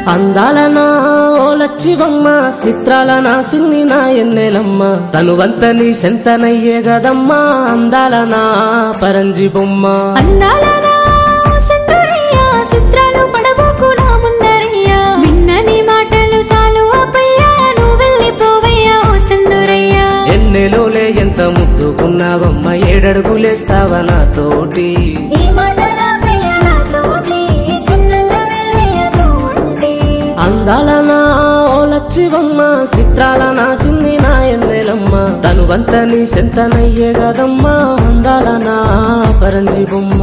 అందాల నా ఓ లచ్చివమ్మ చిత్రాల నా సిన్ని నా ఎన్నెలమ్మ తనువంత నీ సెంతనయ్యే గదమ్మా అందాల నా పరంజి బొమ్మ అందాల నా సుందరయ్య, చిత్రాలు పడబోకు నా ముందరయ్య. విన్నని మాటలు సాలు ఆపయ్యా, నువ్వు వెళ్ళిపోవయ్యా ఓ సుందరయ్య. ఎన్నెలోలే ఎంత ముద్దుకున్నావమ్మ ఏడడుగులేస్తావా నాతోటి ఈ మాటల ప్రియ నాతోటి, చిన్నంగా వెళ్ళయ్యదు ఉంటే. అందాల నా ఓ లచ్చివమ్మ చిత్రాల నా సిన్ని నా ఎన్నెలమ్మ తనువంత నీ సెంతనయ్యే గదమ్మా అందాల నా పరంజి బొమ్మ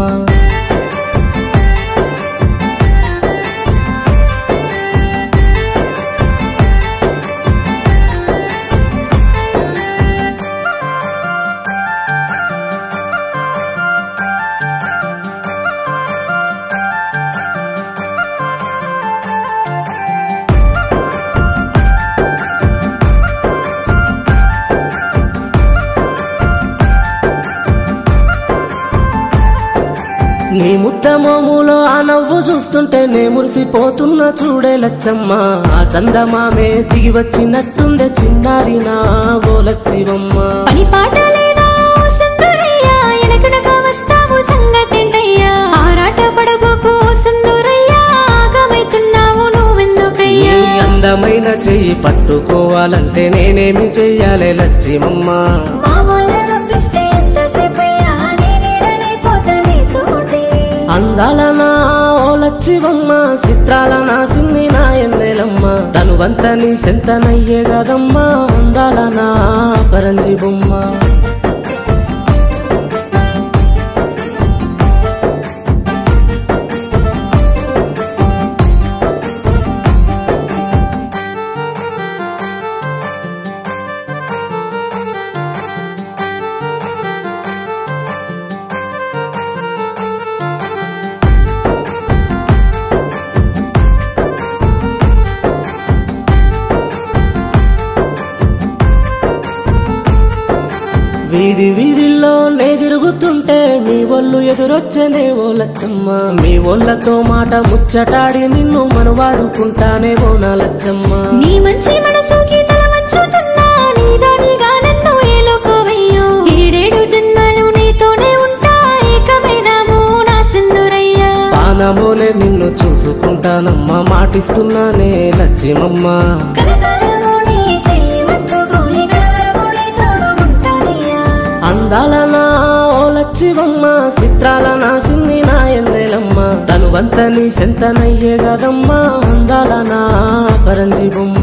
నీ ముత్తమోములో ఆ నవ్వు చూస్తుంటే నే మురిసిపోతున్న చూడే లచ్చమ్మ ఆ చందమామే దిగి వచ్చినట్టుండే చిన్నారి నా గోలచ్చివమ్మ పని పాట లేదా ఓ సుందరయ్య, ఎనకనక వస్తావు సంగతేంటయ్యా? ఆరాట పడబోకు ఓ సుందరయ్య, ఆగమైతున్నావు నువ్వెందుకయ్యా? నీ అందమైన చెయ్యి పట్టుకోవాలంటే నేనేమి చెయ్యాలి లచ్చిమమ్మ మా వాళ్ళ నొప్పిస్తే ఎంతసేపయ్యా, నీ నీడనైపోతా నీతోటి. అందాల నా ఓ లచ్చివమ్మ చిత్రాల నా సిన్ని నా ఎన్నెలమ్మ తనువంత నీ సెంతనయ్యే గదమ్మా అందాల నా పరంజి బొమ్మ వీధి వీధిల్లో నే తిరుగుతుంటే మీ ఒళ్ళు ఎదురొచ్చనే ఓ లచ్చమ్మ మీ ఒళ్ళతో మాట ముచ్చటాడి నిన్ను మనవాడుకుంటానే ఓ నా లచ్చమ్మ నీ మంచి మనసుకి తల వంచుతున్నా, నీదానిగా నన్ను ఏలుకోవయ్యో. ఏడేడు జన్మలు నీతోనే ఉంటా, ఏకమైదాము నా సుందరయ్యా. పానమోలే నిన్ను చూసుకుంటానమ్మా మాటిస్తున్నానే లచ్చిమమ్మ కలకాలము నీ చెయ్యి పట్టుకొని కలవరము నీ తోడు ఉంటానయ్యా. అందాల నా ఓ లచ్చివమ్మ చిత్రాల నా సిన్ని నా ఎన్నెలమ్మ తనువంత నీ సెంతనయ్యే గదమ్మా అందాల నా పరంజి బొమ్మ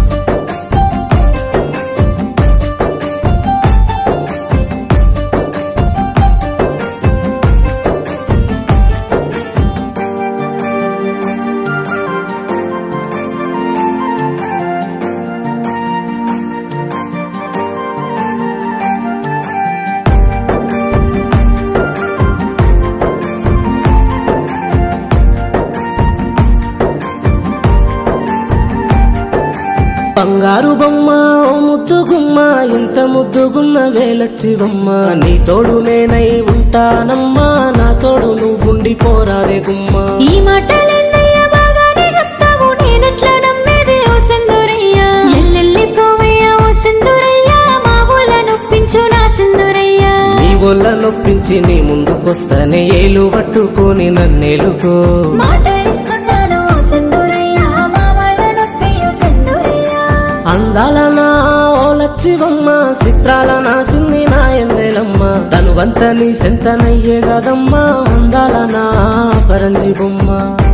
బంగారు బొమ్మ ఓ ముద్దుగుమ్మ ఎంత ముద్దుగున్న వేలచ్చివమ్మ నీ తోడు నేనై ఉంటానమ్మా నా తోడు నువ్వుండి పోరాదే గుమ్మ ఈ మాటలెన్నయ్యా బాగానే చెప్తావు, నేనెట్లా నమ్మేది ఓ సింధూరయ్యా? ఎల్లెల్లిపోవయ్యా ఓ సింధూరయ్యా, మా ఊళ్ళ నొప్పించు నా సింధూరయ్యా. నీ ఒళ్ళ నొప్పించి నీ ముందుకొస్తానే ఏలు పట్టుకొని నన్నేలుకో మాట ఇస్తున్నాను ఓ సింధూరయ్యా, మా వాళ్ళ నొప్పియు సింధూరయ్యా. అందాల నా ఓ లచ్చివమ్మ చిత్రాల నా సిన్ని నా ఎన్నెలమ్మ తనువంత నీ సెంతనయ్యే గదమ్మా అందాల నా పరంజి బొమ్మ